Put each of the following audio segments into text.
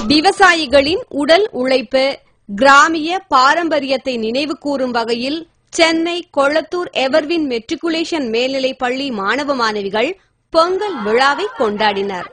விவசாயிகளின் உடல் உழைப்பு கிராமிய பாரம்பரியத்தை நினைவு கூறும் வகையில் சென்னை கொளத்தூர் எவர்வின் மெட்ரிகுலேஷன் மேல்நிலைப் பள்ளி மாணவ மாணவிகள் பொங்கல் விழாவை கொண்டாடினர்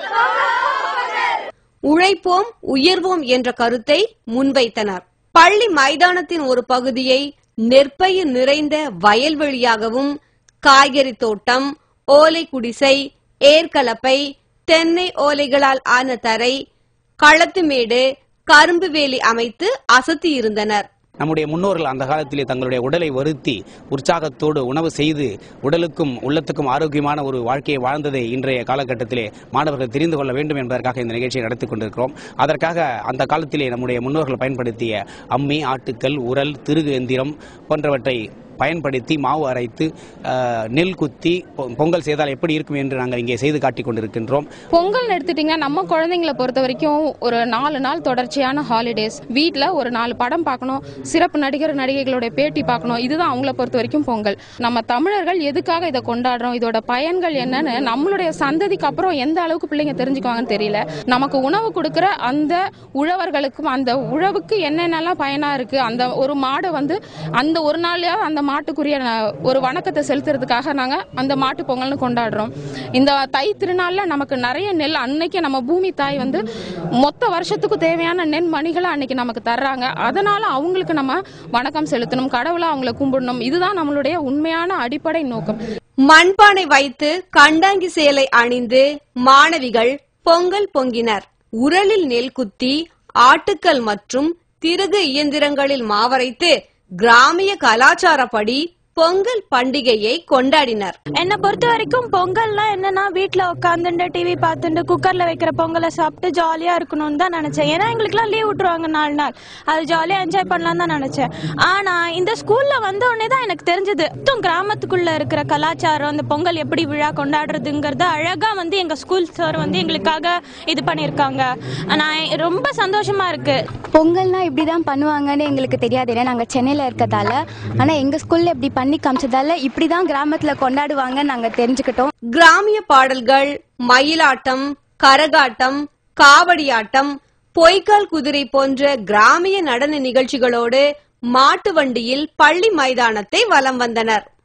உழைப்போம் உயர்வோம் என்ற கருத்தை முன்வைத்தனர் பள்ளி மைதானத்தின் ஒரு பகுதியை நெற்பயிர் நிறைந்த வயல்வெளியாகவும் காய்கறி தோட்டம் ஓலை குடிசை ஏர்கலப்பை தென்னை ஓலைகளால் ஆன தரை களத்துமேடு கரும்பு வேலி அமைத்து அசத்தியிருந்தனர் நம்முடைய முன்னோர்கள் அந்த காலத்திலே தங்களுடைய உடலை வருத்தி உற்சாகத்தோடு உணவு செய்து உடலுக்கும் உள்ளத்துக்கும் ஆரோக்கியமான ஒரு வாழ்க்கையை வாழ்ந்ததை இன்றைய காலகட்டத்திலே மாணவர்கள் தெரிந்து கொள்ள வேண்டும் என்பதற்காக இந்த நிகழ்ச்சியை நடத்திக் கொண்டிருக்கிறோம் அதற்காக அந்த காலத்திலே நம்முடைய முன்னோர்கள் பயன்படுத்திய அம்மி ஆட்டுக்கல் உரல் திருகு எந்திரம் போன்றவற்றை பயன்படுத்தி மாவு அரைத்து அஹ், நெல் குத்தி பொ- பொங்கல் செய்தால் எப்படி இருக்கும் என்று நாங்கள் இங்கே செய்து காட்டிக் கொண்டிருக்கின்றோம் பொங்கல்னு எடுத்துட்டிங்கன்னா நம்ம குழந்தைங்கள பொறுத்த வரைக்கும் ஒரு நாலு நாள் தொடர்ச்சியான ஹாலிடேஸ் வீட்டில் ஒரு நாலு படம் பார்க்கணும் சிறப்பு நடிகர் நடிகைகளுடைய பேட்டி பார்க்கணும் இதுதான் அவங்கள பொறுத்த வரைக்கும் பொங்கல் நம்ம தமிழர்கள் எதுக்காக இதை கொண்டாடுறோம் இதோட பயன்கள் என்னன்னு நம்மளுடைய சந்ததிக்கு அப்புறம் எந்த அளவுக்கு பிள்ளைங்க தெரிஞ்சுக்குவாங்கன்னு தெரியல நமக்கு உணவு கொடுக்குற அந்த உழவர்களுக்கும் அந்த உழவுக்கு என்னென்னலாம் பயனா இருக்கு அந்த ஒரு மாடை வந்து அந்த ஒரு நாளையாவது அந்த மாட்டுக்குரிய ந- ஒரு வணக்கத்தை செலுத்துறதுக்காக நாங்க அந்த மாட்டு பொங்கல்னு கொண்டாடுறோம் இந்த தை திருநாள்ல நமக்கு நிறைய நெல் அன்னைக்கு நம்ம பூமி தாய் வந்து மொத்த வருஷத்துக்கு தேவையான நெல் மணிகளை அன்னைக்கு நமக்கு தர்றாங்க அதனால அவங்களுக்கு நம்ம வணக்கம் செலுத்தணும் கடவுளை அவங்கள கும்பிடணும் இதுதான் நம்மளுடைய உண்மையான அடிப்படை நோக்கம் மண்பானை வைத்து கண்டாங்கி சேலை அணிந்து மாணவிகள் பொங்கல் பொங்கினர் உரலில் நெல் குத்தி ஆட்டுக்கல் மற்றும் திருகு இயந்திரங்களில் மாவரைத்து கிராமிய கலாச்சாரப்படி பொங்கல் பண்டிகையை கொண்டாடினர் என்னை பொறுத்த வரைக்கும் பொங்கல்னா என்னன்னா வீட்ல உட்காந்துட்டு டிவி பார்த்துட்டு குக்கர்ல வைக்கிற பொங்கலை சாப்பிட்டு ஜாலியா இருக்கணும்னு தான் நினைச்சேன் ஏன்னா எங்களுக்குலாம் லீவ் விட்டுருவாங்க நாலு நாள் அது ஜாலியா என்ஜாய் பண்ணலாம் தான் நினைச்சேன் ஆனா இந்த ஸ்கூல்ல வந்த உடனே தான் எனக்கு தெரிஞ்சது மொத்தம் கிராமத்துக்குள்ள இருக்கிற கலாச்சாரம் இந்த பொங்கல் எப்படி விழா கொண்டாடுறதுங்கிறது அழகா வந்து எங்க ஸ்கூல் சார் வந்து எங்களுக்காக இது பண்ணியிருக்காங்க நான் ரொம்ப சந்தோஷமா இருக்கு பொங்கல்னா இப்படி தான் பண்ணுவாங்கன்னு எங்களுக்கு தெரியாது ஏன்னா நாங்கள் சென்னையில் இருக்கதால ஆனால் எங்கள் ஸ்கூலில் இப்படி பண்ணி காமிச்சதால இப்படி தான் கிராமத்தில் கொண்டாடுவாங்கன்னு நாங்கள் தெரிஞ்சுக்கிட்டோம் கிராமிய பாடல்கள் மயிலாட்டம் கரகாட்டம் காவடியாட்டம் பொய்க்கால் குதிரை போன்ற கிராமிய நடன நிகழ்ச்சிகளோடு மாட்டு வண்டியில் பள்ளி மைதானத்தை வலம் வந்தனர்